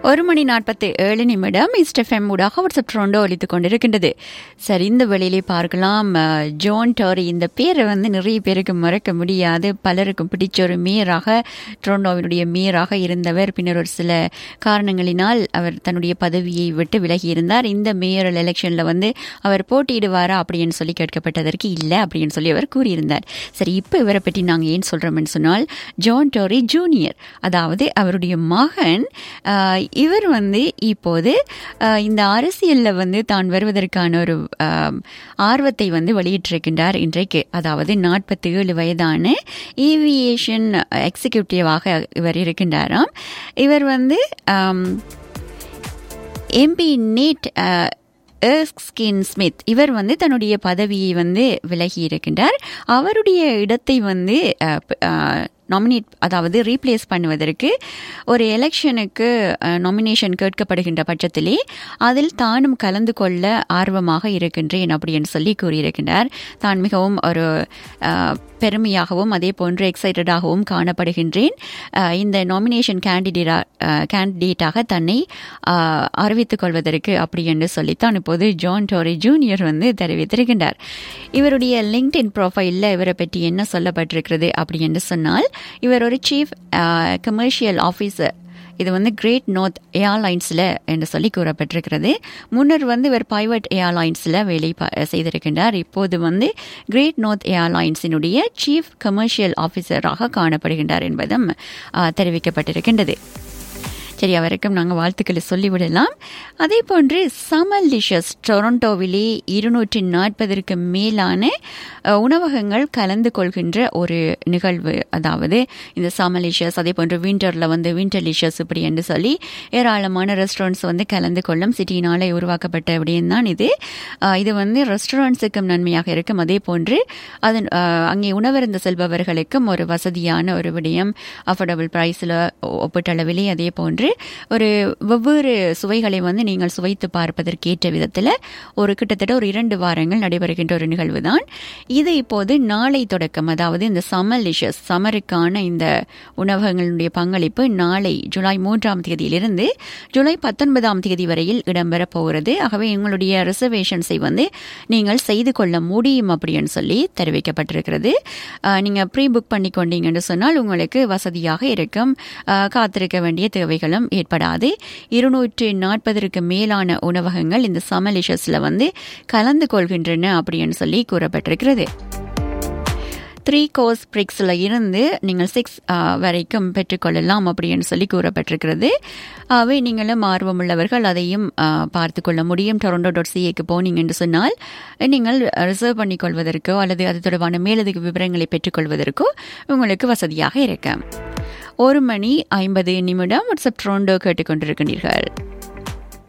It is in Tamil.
ஒரு மணி நாற்பத்தி ஏழு நிமிடம் இஸ்டெஃப்எம் ஊடாக வாட்ஸ்அப் ட்ரோண்டோ ஒலித்து கொண்டிருக்கின்றது சரி இந்த வேளையிலே பார்க்கலாம் அஹ், ஜோன் டோரி இந்த பேரை வந்து நிறைய பேருக்கு மறக்க முடியாது பலருக்கும் பிடிச்ச ஒரு மேயராக ட்ரோண்டோவினுடைய மேயராக இருந்தவர் பின்னர் ஒரு சில காரணங்களினால் அவர் தன்னுடைய பதவியை விட்டு விலகி இருந்தார் இந்த மேயரல் எலெக்ஷனில் வந்து அவர் போட்டியிடுவாரா அப்படின்னு சொல்லி கேட்கப்பட்டதற்கு இல்லை அப்படின்னு சொல்லி அவர் கூறியிருந்தார் சரி இப்போ இவரை பற்றி நாங்கள் ஏன் சொல்கிறோம்னு சொன்னால் ஜான் டோரி ஜூனியர் அதாவது அவருடைய மகன் ஆஹ், இவர் வந்து இப்போது ஆஹ், இந்த அரசியலில் வந்து தான் வருவதற்கான ஒரு ஆம், ஆர்வத்தை வந்து வெளியிட்டிருக்கின்றார் இன்றைக்கு அதாவது நாற்பத்தி ஏழு வயதான ஏவியேஷன் எக்ஸிக்யூட்டிவாக இவர் இருக்கின்றாராம் இவர் வந்து ஆம், எம்பி நீட் எர்ஸ்கின் ஸ்மித் இவர் வந்து தன்னுடைய பதவியை வந்து விலகி இருக்கின்றார் அவருடைய இடத்தை வந்து நாமினேட் அதாவது ரீப்ளேஸ் பண்ணுவதற்கு ஒரு எலெக்ஷனுக்கு நாமினேஷன் கேட்கப்படுகின்ற பட்சத்திலே அதில் தானும் கலந்து கொள்ள ஆர்வமாக இருக்கின்றேன் அப்படின்னு சொல்லி கூறியிருக்கின்றார் தான் மிகவும் ஒரு அஹ், பெருமையாகவும் அதே போன்று எக்ஸைட்டடாகவும் காணப்படுகின்றேன் அஹ், இந்த நாமினேஷன் கேண்டிடேட்டா கேண்டிடேட்டாக தன்னை அஹ், அறிவித்துக் கொள்வதற்கு அப்படி என்று சொல்லித்தான் இப்போது ஜான் டோரி ஜூனியர் வந்து தெரிவித்திருக்கின்றார் இவருடைய லிங்க்டின் ப்ரொஃபைலில் இவரை பற்றி என்ன சொல்லப்பட்டிருக்கிறது அப்படி என்று சொன்னால் இவர் ஒரு சீஃப் கமர்ஷியல் ஆஃபீஸர் இது வந்து கிரேட் நார்த் ஏர்லைன்ஸில் என்று சொல்லி கூறப்பட்டிருக்கிறது முன்னர் வந்து இவர் பைவட் ஏர்லைன்ஸில் வேலை பா- செய்திருக்கின்றார் இப்போது வந்து கிரேட் நார்த் ஏர்லைன்ஸினுடைய சீஃப் கமர்ஷியல் ஆஃபீஸராக காணப்படுகின்றார் என்பதும் ஆ, தெரிவிக்கப்பட்டிருக்கின்றது சரி அவருக்கும் நாங்கள் வாழ்த்துக்களை சொல்லிவிடலாம் அதே போன்று சமல் டிஷஸ் டொரண்டோவிலே இருநூற்றி நாற்பதற்கு மேலான அஹ், உணவகங்கள் கலந்து கொள்கின்ற ஒரு நிகழ்வு அதாவது இந்த சமலிஷஸ் அதே போன்று விண்டரில் வந்து விண்டர் லிஷஸ் இப்படி என்று சொல்லி ஏராளமான ரெஸ்டாரண்ட்ஸ் வந்து கலந்து கொள்ளும் சிட்டியினாலே உருவாக்கப்பட்ட விடயம் தான் இது அஹ், இது வந்து ரெஸ்டாரண்ட்ஸுக்கும் நன்மையாக இருக்கும் அதே போன்று அதன் அஹ், அங்கே உணவருந்த செல்பவர்களுக்கும் ஒரு வசதியான ஒரு விடயம் அஃபோர்டபுள் ப்ரைஸில் ஒப்பீட்டளவிலே அதே போன்று ஒரு வெவ்வேறு சுவைகளை வந்து நீங்கள் சுவைத்து பார்ப்பதற்கேற்ற விதத்தில் ஒரு கிட்டத்தட்ட ஒரு இரண்டு வாரங்கள் நடைபெறுகின்ற ஒரு நிகழ்வு தான் இது இப்போது நாளை தொடக்கம் அதாவது இந்த சம்மர் லிஷஸ் சமருக்கான இந்த உணவகங்களுடைய பங்களிப்பு நாளை ஜூலை மூன்றாம் தேதியிலிருந்து ஜூலை பத்தொன்பதாம் தேதி வரையில் இடம்பெறப் போகிறது ஆகவே உங்களுடைய ரிசர்வேஷன்ஸை வந்து நீங்கள் செய்து கொள்ள முடியும் அப்படின்னு சொல்லி தெரிவிக்கப்பட்டிருக்கிறது அஹ், நீங்க ப்ரீ புக் பண்ணி கொண்டீங்கன்னு சொன்னால் உங்களுக்கு வசதியாக இருக்கும் அஹ், காத்திருக்க வேண்டிய தேவைகளும் ஏற்படாது இருநூற்று நாற்பதற்கு மேலான உணவகங்கள் இந்த சமலிஷஸ்ல வந்து கலந்து கொள்கின்றன அப்படின்னு சொல்லி கூறப்பட்டிருக்கிறது த்ரீ கோர்ஸ் பிரிக்ஸில் இருந்து நீங்கள் சிக்ஸ் வரைக்கும் பெற்றுக்கொள்ளலாம் அப்படின்னு சொல்லி கூறப்பட்டிருக்கிறது அவை நீங்களும் ஆர்வமுள்ளவர்கள் அதையும் ஆ, பார்த்து கொள்ள முடியும் டொரண்டோ டாட் சிஏக்கு போனீங்க என்று சொன்னால் நீங்கள் ரிசர்வ் பண்ணிக்கொள்வதற்கோ அல்லது அது தொடர்பான மேலதிக விவரங்களை பெற்றுக்கொள்வதற்கோ உங்களுக்கு வசதியாக இருக்கும் ஒரு மணி ஐம்பது நிமிடம் வாட்ஸ்அப் ட்ரோண்டோ கேட்டுக்கொண்டிருக்கின்றீர்கள்